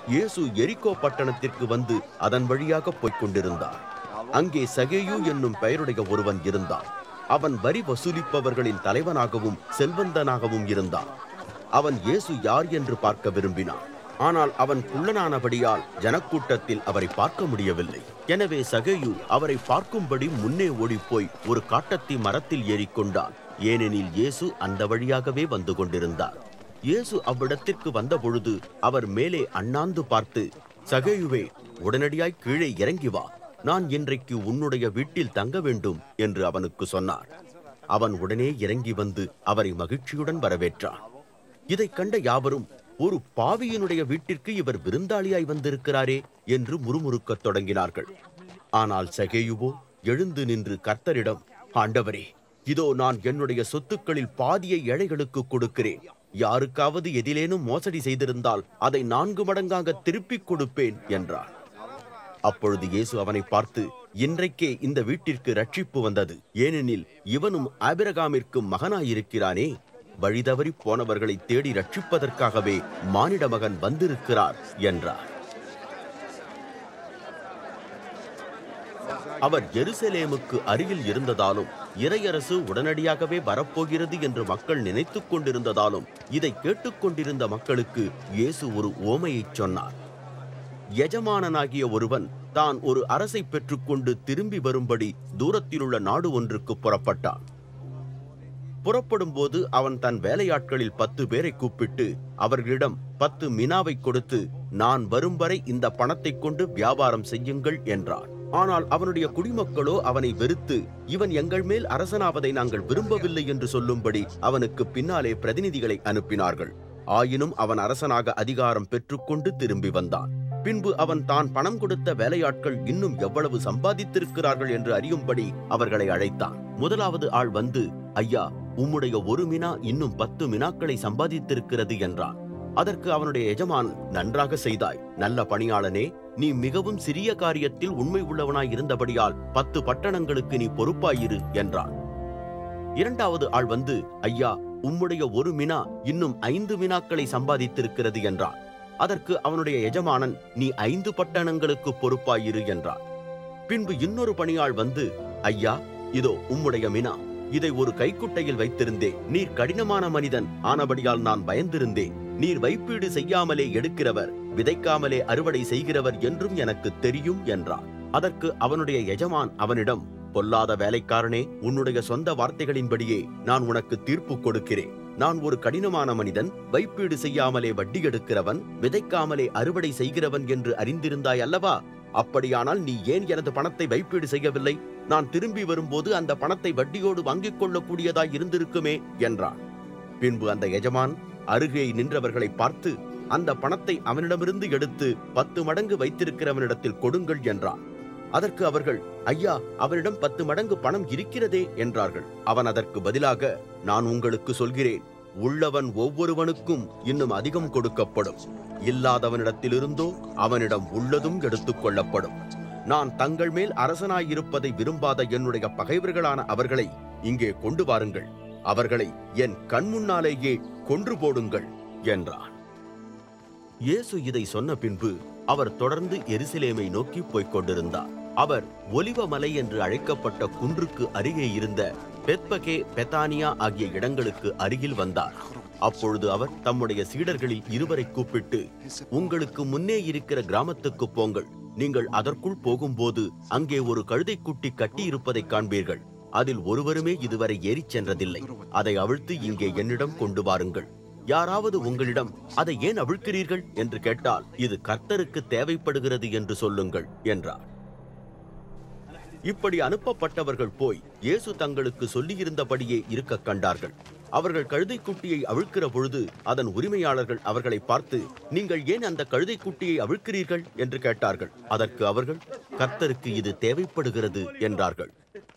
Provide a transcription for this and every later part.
இயேசு எரிகோ பட்டணத்திற்கு வந்து அதன் வழியாக போய்க் கொண்டிருந்தார் அங்கே சகேயு என்னும் பெயருடைய ஒருவன் இருந்தான் அவன் வரி வசூலிப்பவர்களின் தலைவனாகவும் செல்வந்தனாகவும் இருந்தான் அவன் இயேசு யார் என்று பார்க்க விரும்பினான் ஆனால் அவன் குள்ளனானபடியால் ஜனக்கூட்டத்தில் அவரை பார்க்க முடியவில்லை எனவே சகேயு அவரை பார்க்கும்படி முன்னே ஓடிப்போய் ஒரு காட்டத்தி மரத்தில் ஏறிக்கொண்டான் ஏனெனில் இயேசு அந்த வழியாகவே வந்து கொண்டிருந்தார் இயேசு அவ்விடத்திற்கு வந்தபொழுது அவர் மேலே அண்ணாந்து பார்த்து சகேயுவே உடனடியாய் கீழே இறங்கி வா நான் இன்றைக்கு உன்னுடைய வீட்டில் தங்க வேண்டும் என்று அவனுக்கு சொன்னார் அவன் உடனே இறங்கி வந்து அவரை மகிழ்ச்சியுடன் வரவேற்றான் இதைக் கண்ட யாவரும் ஒரு பாவியினுடைய வீட்டிற்கு இவர் விருந்தாளியாய் வந்திருக்கிறாரே என்று முறுமுறுக்கத் தொடங்கினார்கள் ஆனால் சகேயுவோ எழுந்து நின்று கர்த்தரிடம் ஆண்டவரே இதோ நான் என்னுடைய சொத்துக்களில் பாதியை ஏழைகளுக்கு கொடுக்கிறேன் யாருக்காவது எதிலேனும் மோசடி செய்திருந்தால் அதை நான்கு மடங்காக திருப்பிக் கொடுப்பேன் என்றார் அப்பொழுது இயேசு அவனை பார்த்து இன்றைக்கே இந்த வீட்டிற்கு ரட்சிப்பு வந்தது ஏனெனில் இவனும் ஆபிரகாமிற்கு மகனாயிருக்கிறானே வழிதவறி போனவர்களை தேடி ரட்சிப்பதற்காகவே மானிட மகன் வந்திருக்கிறார் என்றார் அவர் எருசலேமுக்கு அருகில் இருந்ததாலும் இறையரசு உடனடியாகவே வரப்போகிறது என்று மக்கள் நினைத்துக் கொண்டிருந்ததாலும் இதை கேட்டுக்கொண்டிருந்த மக்களுக்கு இயேசு ஒரு ஓமையைச் சொன்னார் எஜமானனாகிய ஒருவன் தான் ஒரு அரசை பெற்றுக்கொண்டு திரும்பி வரும்படி தூரத்திலுள்ள நாடு ஒன்றுக்கு புறப்பட்டான் புறப்படும்போது அவன் தன் வேலையாட்களில் பத்து பேரை கூப்பிட்டு அவர்களிடம் பத்து மினாவை கொடுத்து நான் வரும் வரை இந்த பணத்தைக் கொண்டு வியாபாரம் செய்யுங்கள் என்றான் ஆனால் அவனுடைய குடிமக்களோ அவனை வெறுத்து இவன் எங்கள் மேல் அரசனாவதை நாங்கள் விரும்பவில்லை என்று சொல்லும்படி அவனுக்கு பின்னாலே பிரதிநிதிகளை அனுப்பினார்கள் ஆயினும் அவன் அரசனாக அதிகாரம் பெற்றுக்கொண்டு திரும்பி வந்தான் பின்பு அவன் தான் பணம் கொடுத்த வேலையாட்கள் இன்னும் எவ்வளவு சம்பாதித்திருக்கிறார்கள் என்று அறியும்படி அவர்களை அழைத்தான் முதலாவது ஆள் வந்து ஐயா உம்முடைய ஒரு மினா இன்னும் பத்து மினாக்களை சம்பாதித்திருக்கிறது என்றான் அதற்கு அவனுடைய எஜமான் நன்றாக செய்தாய் நல்ல பணியாளனே நீ மிகவும் சிறிய காரியத்தில் உண்மை உள்ளவனாய் இருந்தபடியால் பத்து பட்டணங்களுக்கு நீ பொறுப்பாயிரு என்றான் இரண்டாவது ஆள் வந்து ஐயா உம்முடைய ஒரு மினா இன்னும் ஐந்து மினாக்களை சம்பாதித்திருக்கிறது என்றான் அதற்கு அவனுடைய எஜமானன் நீ ஐந்து பட்டணங்களுக்கு பொறுப்பாயிரு என்றான் பின்பு இன்னொரு பணியாள் வந்து ஐயா இதோ உம்முடைய மினா இதை ஒரு கைக்குட்டையில் வைத்திருந்தேன் நீர் கடினமான மனிதன் ஆனபடியால் நான் பயந்திருந்தேன் நீர் வைப்பீடு செய்யாமலே எடுக்கிறவர் விதைக்காமலே அறுவடை செய்கிறவர் என்றும் எனக்கு தெரியும் என்றான் அதற்கு அவனுடைய எஜமான் அவனிடம் பொல்லாத வேலைக்காரனே உன்னுடைய சொந்த வார்த்தைகளின்படியே நான் உனக்கு தீர்ப்பு கொடுக்கிறேன் நான் ஒரு கடினமான மனிதன் வைப்பீடு செய்யாமலே வட்டி எடுக்கிறவன் விதைக்காமலே அறுவடை செய்கிறவன் என்று அறிந்திருந்தாய் அல்லவா அப்படியானால் நீ ஏன் எனது பணத்தை வைப்பீடு செய்யவில்லை நான் திரும்பி வரும்போது அந்த பணத்தை வட்டியோடு வாங்கிக் கொள்ளக்கூடியதாய் இருந்திருக்குமே என்றான் பின்பு அந்த எஜமான் அருகே நின்றவர்களை பார்த்து அந்த பணத்தை அவனிடமிருந்து எடுத்து பத்து மடங்கு வைத்திருக்கிறவனிடத்தில் கொடுங்கள் என்றான் அதற்கு அவர்கள் ஐயா அவரிடம் பத்து மடங்கு பணம் இருக்கிறதே என்றார்கள் அவன் அதற்கு பதிலாக நான் உங்களுக்கு சொல்கிறேன் உள்ளவன் ஒவ்வொருவனுக்கும் இன்னும் அதிகம் கொடுக்கப்படும் இல்லாதவனிடத்திலிருந்தோ அவனிடம் உள்ளதும் எடுத்துக் கொள்ளப்படும் நான் தங்கள் மேல் அரசனாயிருப்பதை விரும்பாத என்னுடைய பகைவர்களான அவர்களை இங்கே கொண்டு வாருங்கள் அவர்களை என் கண்முன்னாலேயே கொன்று போடுங்கள் என்றான் இயேசு இதை சொன்ன பின்பு அவர் தொடர்ந்து எருசலேமை நோக்கி போய்க் கொண்டிருந்தார் அவர் ஒலிவ மலை என்று அழைக்கப்பட்ட குன்றுக்கு அருகே இருந்த பெத்பகே பெத்தானியா ஆகிய இடங்களுக்கு அருகில் வந்தார் அப்பொழுது அவர் தம்முடைய சீடர்களில் இருவரை கூப்பிட்டு உங்களுக்கு முன்னே இருக்கிற கிராமத்துக்கு போங்கள் நீங்கள் அதற்குள் போகும்போது அங்கே ஒரு கழுதைக்குட்டி கட்டி இருப்பதைக் காண்பீர்கள் அதில் ஒருவருமே இதுவரை ஏறிச் சென்றதில்லை அதை அவிழ்த்து இங்கே என்னிடம் கொண்டு வாருங்கள் யாராவது உங்களிடம் அதை ஏன் அவிழ்க்கிறீர்கள் என்று கேட்டால் இது கர்த்தருக்கு தேவைப்படுகிறது என்று சொல்லுங்கள் என்றார் இப்படி அனுப்பப்பட்டவர்கள் போய் இயேசு தங்களுக்கு சொல்லியிருந்தபடியே இருக்க கண்டார்கள் அவர்கள் கழுதைக்குட்டியை அவிழ்க்கிற பொழுது அதன் உரிமையாளர்கள் அவர்களை பார்த்து நீங்கள் ஏன் அந்த கழுதைக்குட்டியை அவிழ்க்கிறீர்கள் என்று கேட்டார்கள் அதற்கு அவர்கள் கர்த்தருக்கு இது தேவைப்படுகிறது என்றார்கள்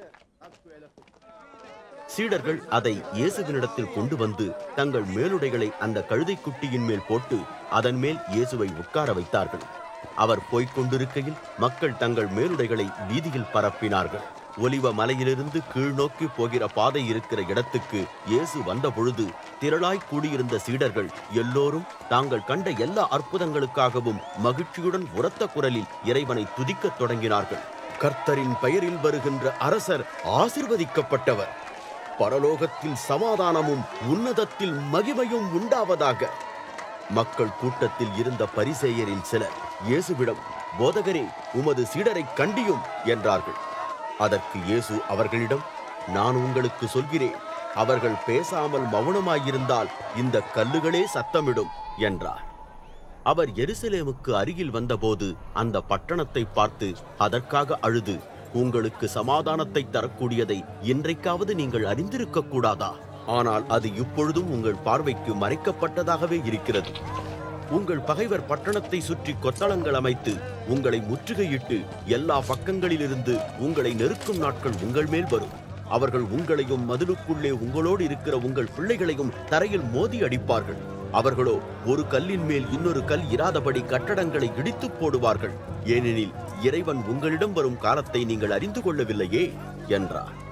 சீடர்கள் அதை இயேசுவினிடத்தில் கொண்டு வந்து தங்கள் மேலுடைகளை அந்த கழுதைக்குட்டியின் மேல் போட்டு அதன் மேல் இயேசுவை உட்கார வைத்தார்கள் அவர் போய்க் கொண்டிருக்கையில் மக்கள் தங்கள் மேலுடைகளை வீதியில் பரப்பினார்கள் ஒலிவ மலையிலிருந்து கீழ்நோக்கி போகிற பாதை இருக்கிற இடத்துக்கு இயேசு வந்தபொழுது திரளாய் கூடியிருந்த சீடர்கள் எல்லோரும் தாங்கள் கண்ட எல்லா அற்புதங்களுக்காகவும் மகிழ்ச்சியுடன் உரத்த குரலில் இறைவனை துதிக்கத் தொடங்கினார்கள் கர்த்தரின் பெயரில் வருகின்ற அரசர் ஆசிர்வதிக்கப்பட்டவர் பரலோகத்தில் சமாதானமும் உன்னதத்தில் மகிமையும் உண்டாவதாக மக்கள் கூட்டத்தில் இருந்த பரிசேயரில் சிலர் இயேசுவிடம் போதகரே உமது சீடரைக் கண்டியும் என்றார்கள் அதற்கு இயேசு அவர்களிடம் நான் உங்களுக்கு சொல்கிறேன் அவர்கள் பேசாமல் மௌனமாயிருந்தால் இந்த கல்லுகளே சத்தமிடும் என்றார் அவர் எருசலேமுக்கு அருகில் வந்தபோது அந்த பட்டணத்தை பார்த்து அதற்காக அழுது உங்களுக்கு சமாதானத்தை தரக்கூடியதை இன்றைக்காவது நீங்கள் அறிந்திருக்க கூடாதா ஆனால் அது இப்பொழுதும் உங்கள் பார்வைக்கு மறைக்கப்பட்டதாகவே இருக்கிறது உங்கள் பகைவர் பட்டணத்தை சுற்றி கொத்தளங்கள் அமைத்து உங்களை முற்றுகையிட்டு எல்லா பக்கங்களிலிருந்து உங்களை நெருக்கும் நாட்கள் உங்கள் மேல் வரும் அவர்கள் உங்களையும் மதிலுக்குள்ளே உங்களோடு இருக்கிற உங்கள் பிள்ளைகளையும் தரையில் மோதி அடிப்பார்கள் அவர்களோ ஒரு கல்லின் மேல் இன்னொரு கல் இராதபடி கட்டடங்களை இடித்துப் போடுவார்கள் ஏனெனில் இறைவன் உங்களிடம் வரும் காலத்தை நீங்கள் அறிந்து கொள்ளவில்லையே என்றார்